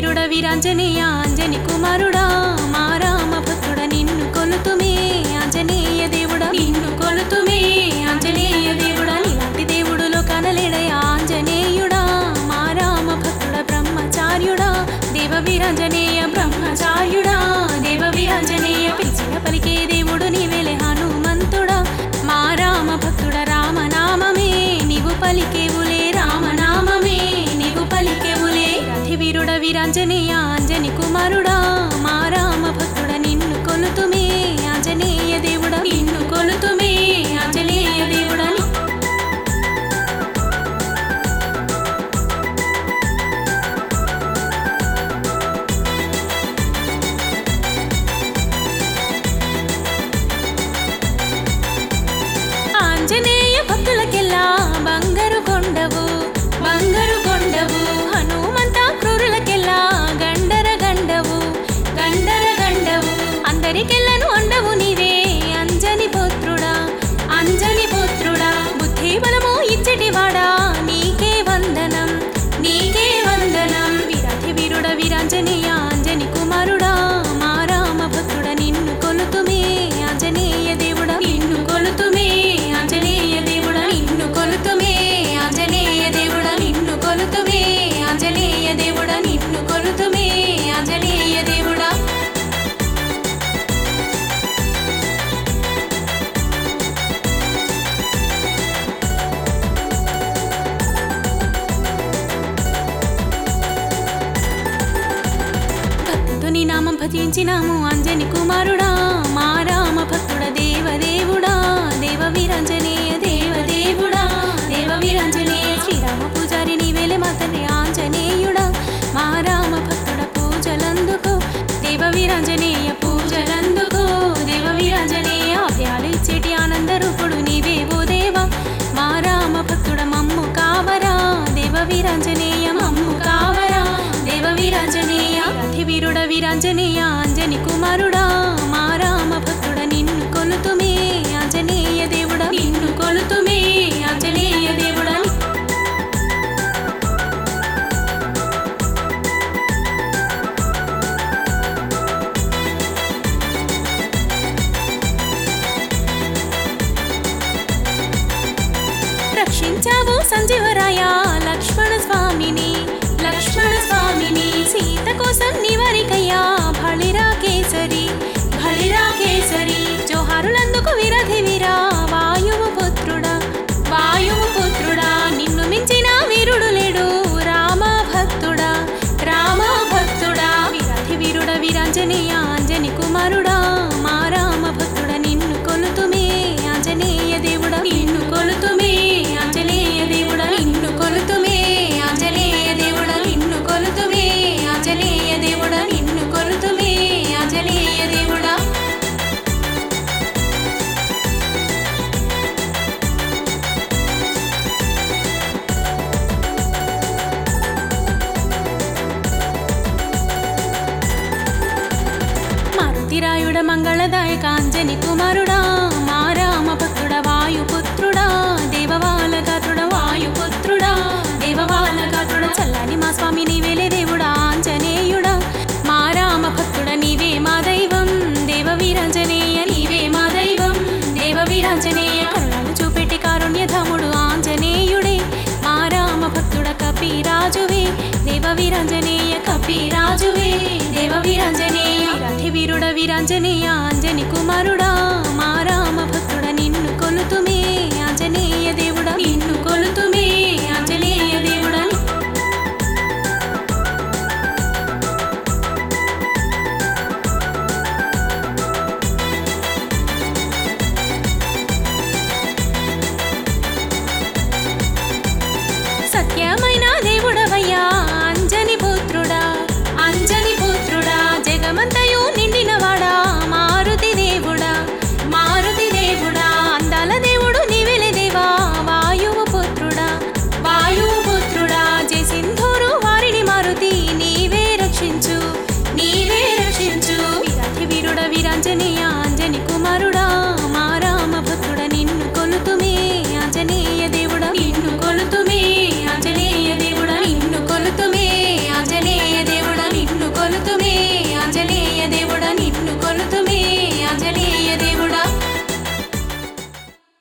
వీరుడ వీరాంజనేయ అంజని కుమారుడా మా రామ భక్తుడ నిన్ను కొలుతుమే ఆంజనేయ దేవుడా నిన్ను కొలుతుమే ఆంజనేయ దేవుడా నీలాంటి దేవుడులో కనలేడయ ఆంజనేయుడా మా రామ భక్తుడ బ్రహ్మచార్యుడా దేవ వీరాంజనేయ బ్రహ్మచార్యుడా దేవ వీరాంజనేయ పిలిచిన పలికే దేవుడు నీవేలే హనుమంతుడా మా రామ భక్తుడ రామనామమే నీవు పలికేవులే రామనామమే నీవు పలికేవులే రథి వీరుడ వీరాంజనేయ అంజని కుమారుడా మా రామ భక్తుడ నిన్ను కొలుతుమే ఆంజనేయ దేవుడా నిన్ను కొలుతుమే ఆంజనేయ దేవుడా ఆంజనేయ భక్తులకెల్లా బంగారు కొండవు బంగారు కొండవు హనుమంత క్రూరులకెల్లా గండర గండవు గండర గండవు అందరికెల్లను అండవు నీవే అంజని పుత్రుడా అంజని పుత్రుడా బుద్ధి బలము ఇచ్చటివాడా నీకే వందనం నీకే వందనం విరథి వీరుడ వీరాంజనేయ అంజని కుమారుడా మా రామ భక్తుడ నిన్ను కొలుతుమే ఆంజనేయ దేవుడా నిన్ను కొలుతుమే ఆంజనేయ దేవుడా నిన్ను కొలుతుమే ఆంజనేయ దేవుడా నిన్ను కొలుతుమే ఆంజనేయ దేవుడా నిన్ను కొలుతుమే ఆంజనేయ దేవుడా భక్తుని నామం భజించినాము అంజని కుమారుడా మా రామ భక్తుడ దేవదేవుడా దేవ వీరాంజనేయ దేవదేవుడా దేవ వీరాంజనేయ శ్రీరామ పూజారి నీవేలే మా తండ్రి ఆంజనేయుడా మా రామ భక్తుడ పూజలందుకో దేవ వీరాంజనేయ పూజలందుకో దేవ వీరాంజనేయ అభయాలు ఇచ్చేటి ఆనంద రూపుడు నీవే ఓ దేవా మా రామ భక్తుడ మమ్ము కావరా దేవ వీరాంజనేయ మమ్ము కావరా దేవ వీరాంజనేయ రథి వీరుడ వీరాంజనేయ అంజని కుమారుడా మా రామ భక్తుడ నిన్ను కొలుతుమే ఆంజనేయ దేవుడా నిన్ను కొలుతుమే ఆంజనేయ దేవుడా రక్షించావు సంజీవరాయ లక్ష్మణ స్వామిని లక్ష్మణ స్వామిని సీత కోసం నివరికయ్యా భళిరా కేసరి భళిరా కేసరి జోహారులందుకు విరధి వీరా వాయువు పుత్రుడా వాయువు పుత్రుడా నిన్ను మించిన వీరుడు లేడు రామ భక్తుడా రామ భక్తుడా విరధి వీరుడ వీరాంజనేయ ఆంజని కుమారుడా మా రామ భక్తుడ నిన్ను కొలుతుమే ఆంజనేయ దేవుడా నిన్ను కొలుతుమే ఆంజనేయ దేవుడా నిన్ను కొలుతుమే ఆంజనేయ దేవుడా నిన్ను కొలుతుమే ఆంజనేయ దేవుడా నిన్ను కొలుతుమే ఆంజనేయ దేవుడా మారుతిరాయుడ మంగళదాయక అంజని కుమారుడా మా రామ భక్తుడ వాయుపుత్రుడా దేవవాలగాత్రుడ వాయుపుత్రుడా దేవవాలగాత్రుడ చల్లని మా స్వామి నీవేలే దేవుడా ఆంజనేయుడా మా రామ భక్తుడ నీవే మా దైవం దేవ వీరాంజనేయ నీవే మా దైవం దేవ వీరాంజనేయ కరుణను చూపెట్టి కారుణ్యధాముడు ఆంజనేయుడే మా రామ భక్తుడ కపిరాజువే దేవ వీరాంజనేయ కపిరాజువే దేవ వీరాంజనేయ రథి వీరుడ వీరాంజనేయ అంజని కుమారుడా